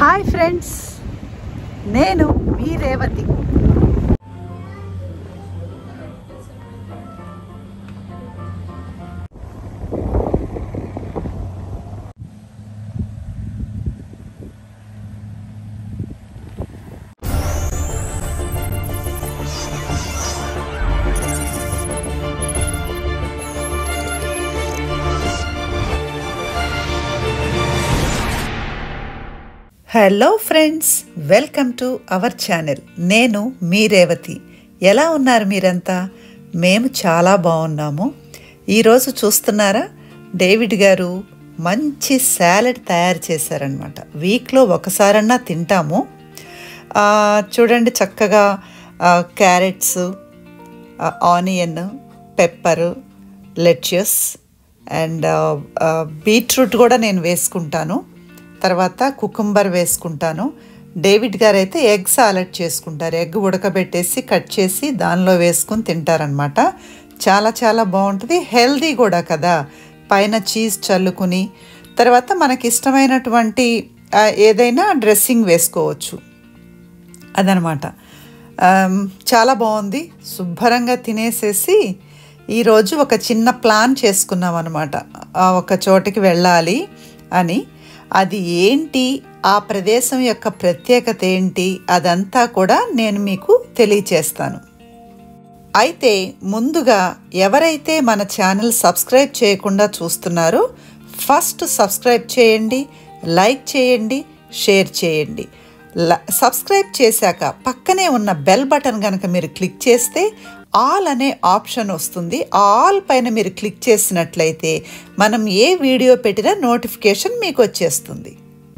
hi friends నేను మీ Revathi hello friends welcome to our channel నేను మీ రేవతి ఎలా ఉన్నారు మీరంతా మేము చాలా బాగున్నాము ఈరోజు చూస్తున్నారా డేవిడ్ గారు మంచి సాలెడ్ తయారు చేశారనమాట వీక్లో ఒకసారన్నా తింటాము ఆ, చూడండి చక్కగా carrots onion pepper lettuce and beetroot కూడా నేను వేసుకుంటాను తర్వాత కుకుంబర్ వేసుకుంటాను డేవిడ్ గారు అయితే ఎగ్ సాలెడ్ చేసుకుంటారు ఎగ్ ఉడకబెట్టేసి కట్ చేసి దానిలో వేసుకుని తింటారనమాట చాలా చాలా బాగుంటుంది హెల్దీ కూడా కదా పైన చీజ్ చల్లుకుని తర్వాత మనకి ఇష్టమైనటువంటి ఆ, ఏదైనా డ్రెస్సింగ్ వేసుకోవచ్చు అదనమాట ఆమ్, చాలా బాగుంది శుభ్రంగా తినేసేసి ఈరోజు ఒక చిన్న ప్లాన్ చేసుకున్నాం అనమాట ఒక చోటికి వెళ్ళాలి అని అది ఏంటి ఆ ప్రదేశం యొక్క ప్రత్యేకత ఏంటి అదంతా కూడా నేను మీకు తెలియచేస్తాను అయితే ముందుగా ఎవరైతే మన ఛానల్ సబ్స్క్రైబ్ చేయకుండా చూస్తున్నారో ఫస్ట్ సబ్స్క్రైబ్ చేయండి లైక్ చేయండి షేర్ చేయండి ల- సబ్స్క్రైబ్ చేశాక పక్కనే ఉన్న బెల్ బటన్ కనుక మీరు క్లిక్ చేస్తే ఆల్ అనే ఆప్షన్ వస్తుంది ఆ ఆల్ పైన మీరు క్లిక్ చేసినట్లయితే మనం ఏ వీడియో పెట్టినా నోటిఫికేషన్ మీకు వచ్చేస్తుంది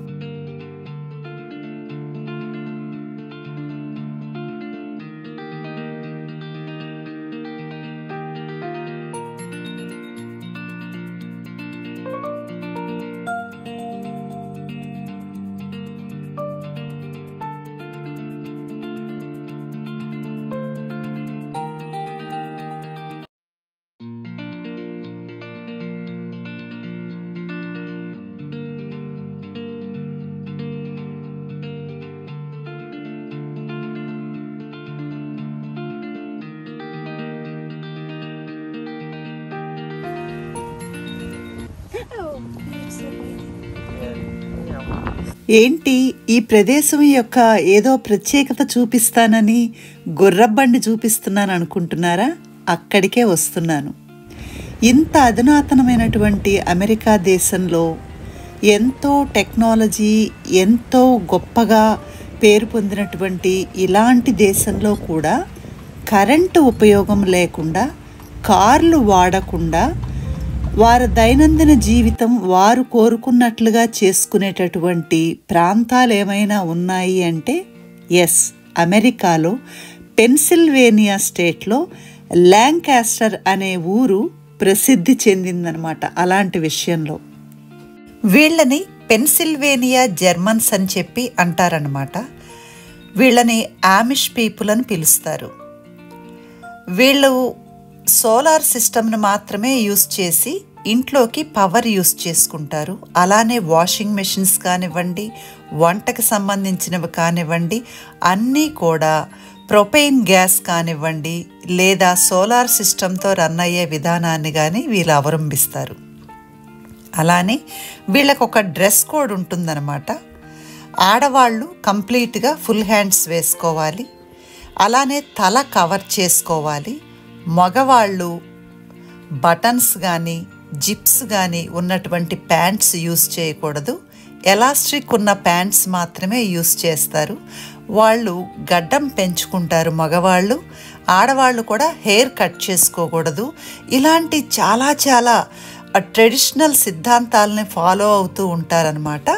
ఏంటి ఈ ప్రదేశం యొక్క ఏదో ప్రత్యేకత చూపిస్తానని గుర్రబండి చూపిస్తున్నాను అనుకుంటున్నారా అక్కడికే వస్తున్నాను ఇంత అధునాతనమైనటువంటి అమెరికా దేశంలో ఎంతో టెక్నాలజీ ఎంతో గొప్పగా పేరు పొందినటువంటి ఇలాంటి దేశంలో కూడా కరెంటు ఉపయోగం లేకుండా కార్లు వాడకుండా వారి దైనందిన జీవితం వారు కోరుకున్నట్లుగా చేసుకునేటటువంటి ప్రాంతాలు ఏమైనా ఉన్నాయి అంటే ఎస్ అమెరికాలో పెన్సిల్వేనియా స్టేట్లో ల్యాంకాస్టర్ అనే ఊరు ప్రసిద్ధి చెందిందనమాట అలాంటి విషయంలో వీళ్ళని పెన్సిల్వేనియా జర్మన్స్ అని చెప్పి అంటారనమాట వీళ్ళని ఆమిష్ పీపుల్ అని పిలుస్తారు వీళ్ళు సోలార్ సిస్టమ్ను మాత్రమే యూస్ చేసి ఇంట్లోకి పవర్ యూస్ చేసుకుంటారు అలానే వాషింగ్ మెషిన్స్ కానివ్వండి వంటకు సంబంధించినవి కానివ్వండి అన్నీ కూడా ప్రొపెయిన్ గ్యాస్ కానివ్వండి లేదా సోలార్ సిస్టంతో రన్ అయ్యే విధానాన్ని కానీ వీళ్ళు అవలంబిస్తారు అలానే వీళ్ళకు ఒక డ్రెస్ కోడ్ ఉంటుందన్నమాట ఆడవాళ్ళు కంప్లీట్గా ఫుల్ హ్యాండ్స్ వేసుకోవాలి అలానే తల కవర్ చేసుకోవాలి మగవాళ్ళు బటన్స్ కానీ జిప్స్ కానీ ఉన్నటువంటి ప్యాంట్స్ యూస్ చేయకూడదు ఎలాస్టిక్ ఉన్న ప్యాంట్స్ మాత్రమే యూస్ చేస్తారు వాళ్ళు గడ్డం పెంచుకుంటారు మగవాళ్ళు ఆడవాళ్ళు కూడా హెయిర్ కట్ చేసుకోకూడదు ఇలాంటి చాలా చాలా ట్రెడిషనల్ సిద్ధాంతాలని ఫాలో అవుతూ ఉంటారనమాట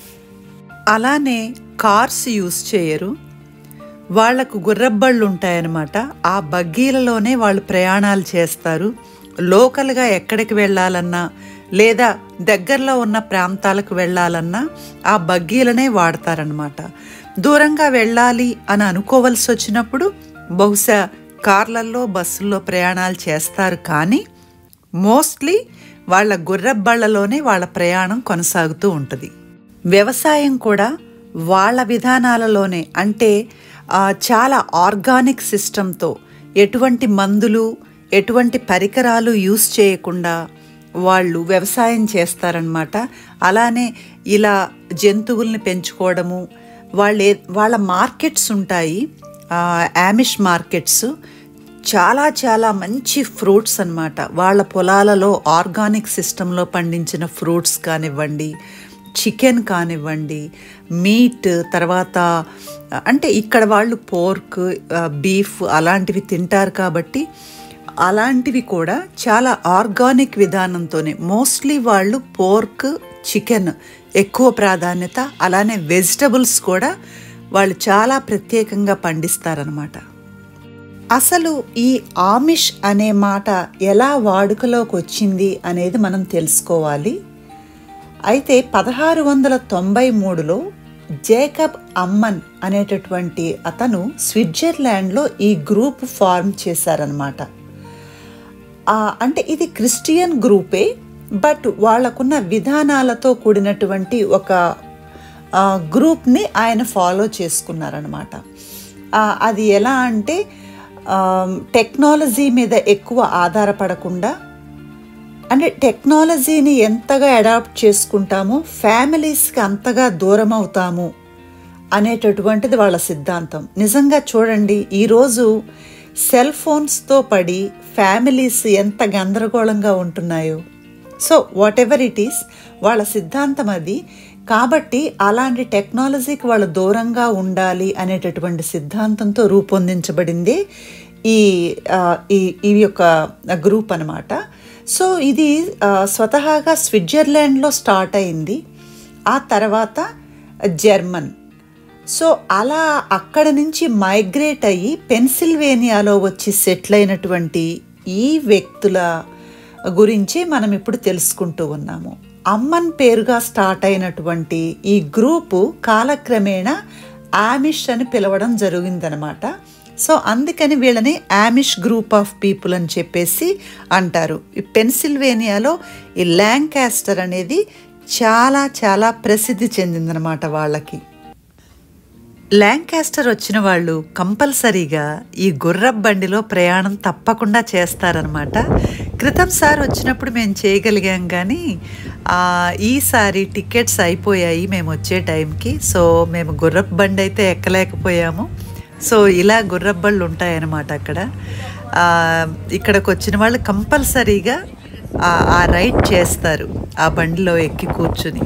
అలానే కార్స్ యూస్ చేయరు వాళ్లకు గుర్రబ్బళ్ళు ఉంటాయన్నమాట ఆ బగ్గీలలోనే వాళ్ళు ప్రయాణాలు చేస్తారు లోకల్గా ఎక్కడికి వెళ్ళాలన్నా లేదా దగ్గరలో ఉన్న ప్రాంతాలకు వెళ్ళాలన్నా ఆ బగ్గీలనే వాడతారనమాట దూరంగా వెళ్ళాలి అని అనుకోవలసి వచ్చినప్పుడు బహుశా కార్లల్లో బస్సుల్లో ప్రయాణాలు చేస్తారు కానీ మోస్ట్లీ వాళ్ళ గుర్రబళ్ళలోనే వాళ్ళ ప్రయాణం కొనసాగుతూ ఉంటుంది వ్యవసాయం కూడా వాళ్ళ విధానాలలోనే అంటే ఆ, చాలా ఆర్గానిక్ సిస్టంతో ఎటువంటి మందులు ఎటువంటి పరికరాలు యూస్ చేయకుండా వాళ్ళు వ్యవసాయం చేస్తారనమాట అలానే ఇలా జంతువుల్ని పెంచుకోవడము వాళ్ళ వాళ్ళ మార్కెట్స్ ఉంటాయి యామిష్ మార్కెట్స్ చాలా చాలా మంచి ఫ్రూట్స్ అన్నమాట వాళ్ళ పొలాలలో ఆర్గానిక్ సిస్టంలో పండించిన ఫ్రూట్స్ కానివ్వండి చికెన్ కానివ్వండి మీట్ తర్వాత అంటే ఇక్కడ వాళ్ళు పోర్క్ బీఫ్ అలాంటివి తింటారు కాబట్టి అలాంటివి కూడా చాలా ఆర్గానిక్ విధానంతోనే మోస్ట్లీ వాళ్ళు పోర్క్ చికెన్ ఎక్కువ ప్రాధాన్యత అలానే వెజిటబుల్స్ కూడా వాళ్ళు చాలా ప్రత్యేకంగా పండిస్తారనమాట అసలు ఈ ఆమిష్ అనే మాట ఎలా వాడుకలోకి వచ్చింది అనేది మనం తెలుసుకోవాలి అయితే పదహారు వందల తొంభై మూడులో జేకబ్ అమ్మన్ అనేటటువంటి అతను స్విట్జర్లాండ్లో ఈ గ్రూప్ ఫార్మ్ చేశారనమాట ఆ, అంటే ఇది క్రిస్టియన్ గ్రూపే బట్ వాళ్ళకున్న విధానాలతో కూడినటువంటి ఒక ఆ, గ్రూప్ని ఆయన ఫాలో చేసుకున్నారనమాట ఆ, అది ఎలా అంటే ఆ, టెక్నాలజీ మీద ఎక్కువ ఆధారపడకుండా అంటే టెక్నాలజీని ఎంతగా అడాప్ట్ చేసుకుంటామో ఫ్యామిలీస్కి అంతగా దూరం అవుతాము అనేటటువంటిది వాళ్ళ సిద్ధాంతం నిజంగా చూడండి ఈరోజు సెల్ ఫోన్స్తో పడి ఫ్యామిలీస్ ఎంత గందరగోళంగా ఉంటున్నాయో so whatever it is వాళ్ళ సిద్ధాంతం అది కాబట్టి అలాంటి టెక్నాలజీకి వాళ్ళు దూరంగా ఉండాలి అనేటటువంటి సిద్ధాంతంతో రూపొందించబడింది ఈ ఆ, ఈ ఈ యొక్క గ్రూప్ అనమాట సో ఇది ఆ, స్వతహాగా స్విట్జర్లాండ్లో స్టార్ట్ అయింది ఆ తర్వాత జర్మన్ సో అలా అక్కడ నుంచి మైగ్రేట్ అయ్యి పెన్సిల్వేనియాలో వచ్చి సెటిల్ అయినటువంటి ఈ వ్యక్తుల గురించి మనం ఇప్పుడు తెలుసుకుంటూ ఉన్నాము అమ్మన్ పేరుగా స్టార్ట్ అయినటువంటి ఈ గ్రూపు కాలక్రమేణా ఆమిష్ అని పిలవడం జరిగిందనమాట సో అందుకని వీళ్ళని ఆమిష్ గ్రూప్ ఆఫ్ పీపుల్ అని చెప్పేసి అంటారు ఈ పెన్సిల్వేనియాలో ఈ ల్యాంకాస్టర్ అనేది చాలా చాలా ప్రసిద్ధి చెందిందనమాట వాళ్ళకి ల్యాంకాస్టర్ వచ్చిన వాళ్ళు కంపల్సరీగా ఈ గుర్రపు బండిలో ప్రయాణం తప్పకుండా చేస్తారనమాట క్రితం సారి వచ్చినప్పుడు మేము చేయగలిగాం కానీ ఆ, ఈసారి టికెట్స్ అయిపోయాయి మేము వచ్చే టైంకి సో మేము గుర్రపు బండి అయితే ఎక్కలేకపోయాము సో ఇలా గుర్రపు బళ్ళు ఉంటాయన్నమాట అక్కడ ఆ, ఇక్కడికి వచ్చిన వాళ్ళు కంపల్సరీగా ఆ- ఆ రైడ్ చేస్తారు ఆ బండిలో ఎక్కి కూర్చుని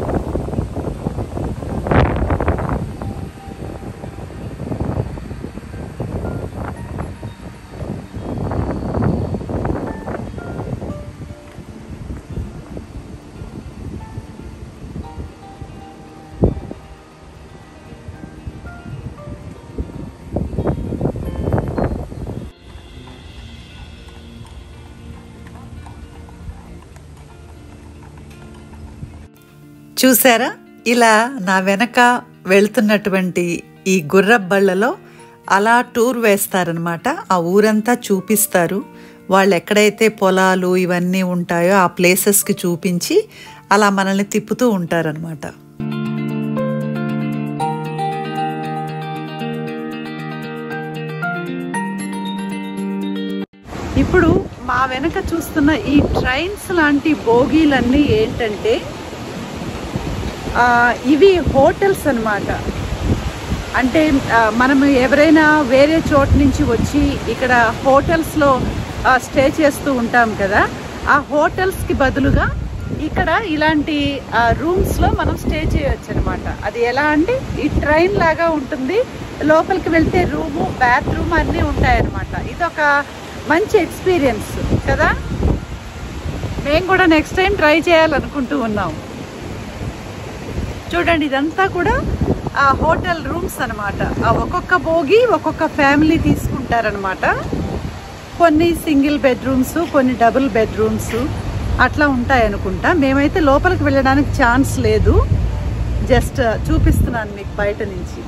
చూసారా ఇలా నా వెనక వెళ్తున్నటువంటి ఈ గుర్రపు బళ్ళలో అలా టూర్ వేస్తారనమాట ఆ ఊరంతా చూపిస్తారు వాళ్ళు ఎక్కడైతే పొలాలు ఇవన్నీ ఉంటాయో ఆ ప్లేసెస్కి చూపించి అలా మనల్ని తిప్పుతూ ఉంటారనమాట ఇప్పుడు మా వెనక చూస్తున్న ఈ ట్రైన్స్ లాంటి బోగీలన్నీ ఏంటంటే ఆ, ఇవి హోటల్స్ అన్నమాట అంటే ఆ, మనం ఎవరైనా వేరే చోటు నుంచి వచ్చి ఇక్కడ హోటల్స్లో ఆ, స్టే చేస్తూ ఉంటాం కదా ఆ హోటల్స్కి బదులుగా ఇక్కడ ఇలాంటి ఆ, రూమ్స్లో మనం స్టే చేయొచ్చు అనమాట అది ఎలా అంటే ఈ ట్రైన్ లాగా ఉంటుంది లోపలికి వెళ్తే రూము బాత్రూమ్ అన్నీ ఉంటాయన్నమాట ఇది ఒక మంచి ఎక్స్పీరియన్స్ కదా మేము కూడా నెక్స్ట్ టైం ట్రై చేయాలనుకుంటూ ఉన్నాం చూడండి ఇదంతా కూడా ఆ హోటల్ రూమ్స్ అనమాట ఒక్కొక్క భోగి ఒక్కొక్క ఫ్యామిలీ తీసుకుంటారనమాట కొన్ని సింగిల్ బెడ్రూమ్స్ కొన్ని డబుల్ బెడ్రూమ్స్ అట్లా ఉంటాయి అనుకుంటా మేమైతే లోపలికి వెళ్ళడానికి ఛాన్స్ లేదు జస్ట్ చూపిస్తున్నాను మీకు బయట నుంచి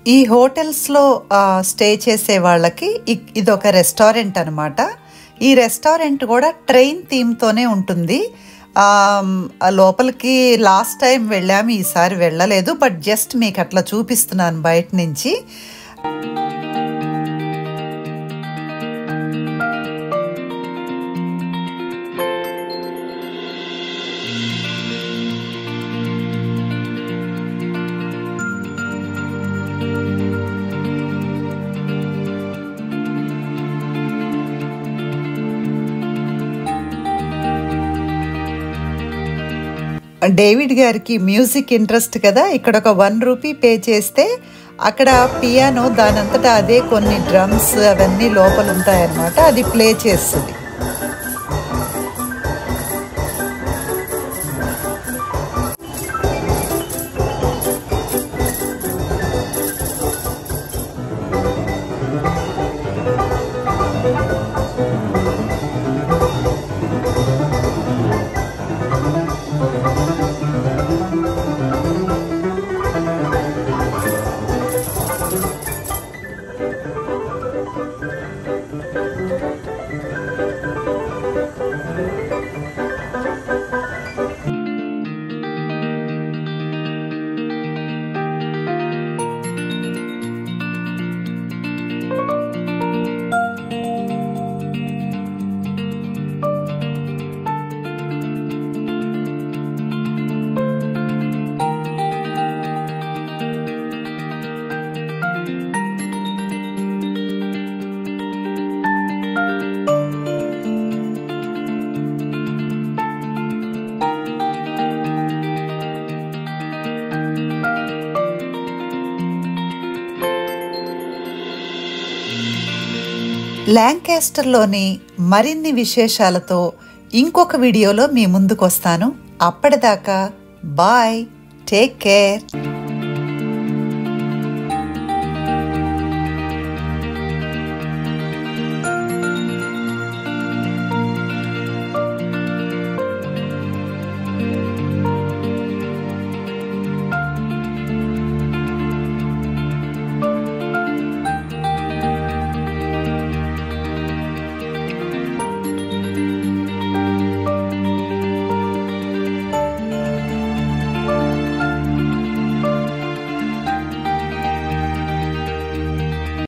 ఈ హోటల్స్లో స్టే చేసే వాళ్ళకి ఇ- ఇదొక రెస్టారెంట్ అనమాట ఈ రెస్టారెంట్ కూడా ట్రైన్ థీమ్తోనే ఉంటుంది ఆమ్, ఆ లోపలికి లాస్ట్ టైం వెళ్ళాము ఈసారి వెళ్ళలేదు బట్ జస్ట్ మీకు అట్లా చూపిస్తున్నాను బయట నుంచి డేవిడ్ గారికి మ్యూజిక్ ఇంట్రెస్ట్ కదా ఇక్కడ ఒక వన్ రూపీ పే చేస్తే అక్కడ పియానో దానంతటా అదే కొన్ని డ్రమ్స్ అవన్నీ లోపల ఉంటాయన్నమాట అది ప్లే చేస్తుంది ల్యాంకాస్టర్లోని మరిన్ని విశేషాలతో ఇంకొక వీడియోలో మీ ముందుకు వస్తాను అప్పటిదాకా బాయ్ టేక్ కేర్